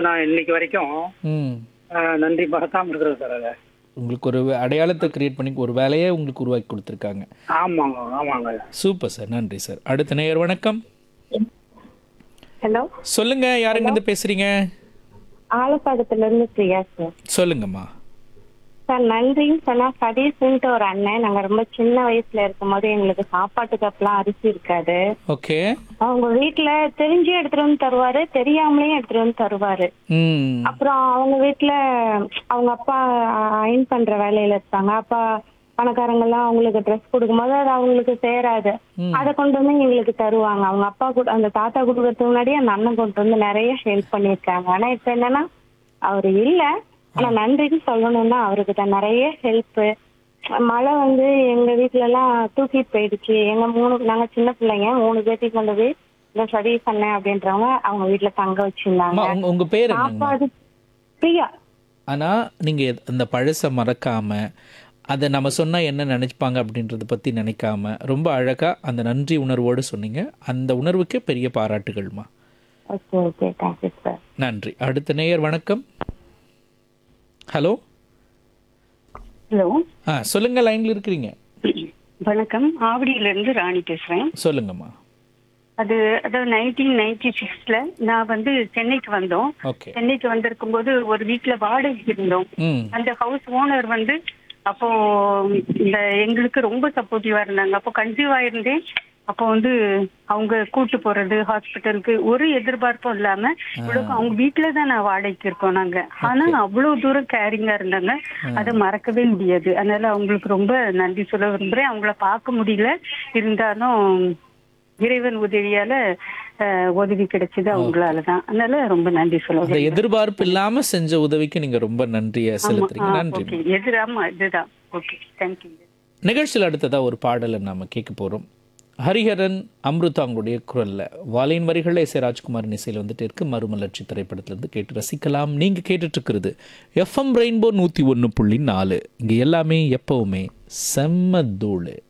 நான் இன்னைக்கு வரைக்கும் ம் அஹ், நன்றி மறக்காம இருக்கிறேன் சார் அதை உங்களுக்கு ஒரு அடையாளத்தை கிரியேட் பண்ணி ஒரு வேலையை உங்களுக்கு உருவாக்கி கொடுத்துருக்காங்க ஆமாங்க ஆமாங்க சூப்பர் சார் நன்றி சார் அடுத்த நேயர் வணக்கம் ஹலோ சொல்லுங்க யாருங்க இருந்து பேசுறீங்க ஆலப்பாக்கத்துல இருந்து பிரியா சார் சொல்லுங்கம்மா சார் நன்றின்னு சொன்னா சதீஷ்ன்ட்டு ஒரு அண்ணன் நாங்க ரொம்ப சின்ன வயசுல இருக்கும் போது எங்களுக்கு சாப்பாட்டு கப்லாம் அரிசி இருக்காது ஓகே அவங்க வீட்டுல தெரிஞ்சு எடுத்துட்டு வந்து தருவாரு தெரியாமலேயும் எடுத்துட்டு வந்து தருவாரு ம் அப்புறம் அவங்க வீட்டுல அவங்க அப்பா அயன் பண்ற வேலையில இருப்பாங்க அப்பா பணக்காரங்க எல்லாம் அவங்களுக்கு ட்ரெஸ் கொடுக்கும்போது அது அவங்களுக்கு சேராது அதை கொண்டு வந்து எங்களுக்கு தருவாங்க அவங்க அப்பா கூட அந்த தாத்தா கொடுக்கறதுக்கு முன்னாடி அந்த அண்ணன் கொண்டு வந்து நிறைய ஹெல்ப் பண்ணியிருக்காங்க ஆனா இப்ப என்னன்னா அவரு இல்ல ஆனா நன்றின்னு சொல்லணும்னா அவருக்கு தான் நிறைய ஹெல்ப் மழை வந்து எங்க வீட்ல எல்லாம் தூக்கிட்டு போயிடுச்சு எங்க மூணு நாங்க சின்ன பிள்ளைங்க மூணு பேர்த்தையும் கொண்டு போய் இந்த சதீஷ் பண்ணேன் அப்படின்றவங்க அவங்க வீட்டுல தங்க வச்சிருந்தாங்க அம்மா, உங்க உங்க பேர் என்னங்க சாப்பாடு பிரியா ஆனா நீங்க அந்த பழசை மறக்காம அதை நம்ம சொன்னா என்ன நினைப்பாங்க அப்படின்றத பத்தி நினைக்காம ரொம்ப அழகா அந்த நன்றி உணர்வோடு சொன்னீங்க அந்த உணர்வுக்கு பெரிய பாராட்டுகள்மா ஓகே ஓகே தேங்க்யூ சார் நன்றி அடுத்த நேயர் வணக்கம் ஹலோ ஹலோ ஆ சொல்லுங்க லைன்ல இருக்கிறீங்க வணக்கம் ஆவடியில இருந்து ராணி பேசுறேன் சொல்லுங்கம்மா அது அதாவது நைன்டீன் நைன்டி சிக்ஸ்ல நான் வந்து சென்னைக்கு வந்தோம் ஓகே சென்னைக்கு வந்திருக்கும் போது ஒரு வீட்டுல வாடகைக்கு இருந்தோம் ம் அந்த ஹவுஸ் ஓனர் வந்து அப்போ இந்த எங்களுக்கு ரொம்ப சப்போர்ட்டிவா இருந்தாங்க அப்போ கன்சீவ் ஆயிருந்தேன் அப்போ வந்து அவங்க கூட்டு போறது ஹாஸ்பிட்டலுக்கு ஒரு எதிர்பார்ப்பும் இல்லாம இவ்வளவு அவங்க வீட்டுல தான் நான் வாடகைக்கு இருக்கோம் நாங்க ஆனா அவ்வளவு தூரம் கேரிங்கா இருந்தாங்க அதை மறக்கவே முடியாது அதனால அவங்களுக்கு ரொம்ப நன்றி சொல்ல விரும்புறேன் அவங்கள பார்க்க முடியல இருந்தாலும் இறைவன் உதவியால அஹ், உதவி கிடைச்சது அவங்களாலதான் அதனால ரொம்ப நன்றி சொல்ல அந்த எதிர்பார்ப்பு இல்லாம செஞ்ச உதவிக்கு நீங்க ரொம்ப நன்றியை செலுத்துறீங்க நன்றி ஓகே எதிராம இதுதான் ஓகே தேங்க்யூ நிகழ்ச்சியில் அடுத்ததா ஒரு பாடலை நாம கேட்க போறோம் ஹரிஹரன் அம்ருதா அவங்களுடைய குரல்ல வாலின் வரிகளில் எஸ் ஏ ராஜ்குமார் இசையில் வந்துட்டு இருக்கு மறுமலர்ச்சி திரைப்படத்திலிருந்து கேட்டு ரசிக்கலாம் நீங்க கேட்டுட்டு இருக்கிறது எஃப்எம் ரெயின்போ நூத்தி ஒன்று புள்ளி நாலு இங்க எல்லாமே எப்பவுமே செம்ம தூளு